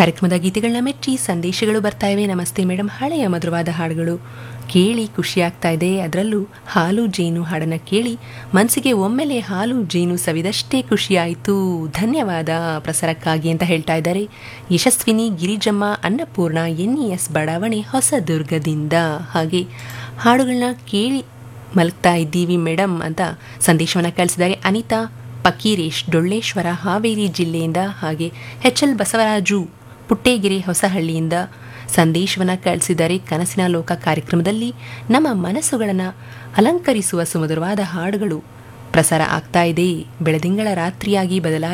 ಕಾರ್ಯಕ್ರಮದ ಗೀತೆಗಳನ್ನ ಮೆಚ್ಚಿ ಸಂದೇಶಗಳು ಬರ್ತಾ ಇವೆ ನಮಸ್ತೆ ಮೇಡಮ್ ಹಳೆಯ ಮಧುರವಾದ ಹಾಡುಗಳು ಕೇಳಿ ಖುಷಿಯಾಗ್ತಾ ಇದೆ ಅದರಲ್ಲೂ ಹಾಲು ಜೇನು ಹಾಡನ್ನು ಕೇಳಿ ಮನಸ್ಸಿಗೆ ಒಮ್ಮೆಲೆ ಹಾಲು ಜೇನು ಸವಿದಷ್ಟೇ ಖುಷಿಯಾಯಿತು ಧನ್ಯವಾದ ಪ್ರಸಾರಕ್ಕಾಗಿ ಅಂತ ಹೇಳ್ತಾ ಇದ್ದಾರೆ Yashaswini Girijamma Annapurna N E S ಬಡಾವಣೆ ಹೊಸದುರ್ಗದಿಂದ ಹಾಗೆ ಹಾಡುಗಳನ್ನ ಕೇಳಿ ಮಲಗ್ತಾ ಇದ್ದೀವಿ ಮೇಡಮ್ ಅಂತ ಸಂದೇಶವನ್ನು ಕಳಿಸಿದ್ದಾರೆ ಅನಿತಾ ಪಕೀರೇಶ್ ಡೊಳ್ಳೇಶ್ವರ ಹಾವೇರಿ ಜಿಲ್ಲೆಯಿಂದ ಹಾಗೆ ಎಚ್ ಎಲ್ ಬಸವರಾಜು ಪುಟ್ಟೇಗೆರೆ ಹೊಸಹಳ್ಳಿಯಿಂದ ಸಂದೇಶವನ್ನು ಕಳಿಸಿದ್ದಾರೆ ಕನಸಿನ ಲೋಕ ಕಾರ್ಯಕ್ರಮದಲ್ಲಿ ನಮ್ಮ ಮನಸ್ಸುಗಳನ್ನು ಅಲಂಕರಿಸುವ ಸುಮಧುರವಾದ ಹಾಡುಗಳು ಪ್ರಸಾರ ಆಗ್ತಾ ಇದೆ ಬೆಳದಿಂಗಳ ರಾತ್ರಿಯಾಗಿ ಬದಲಾಗಿ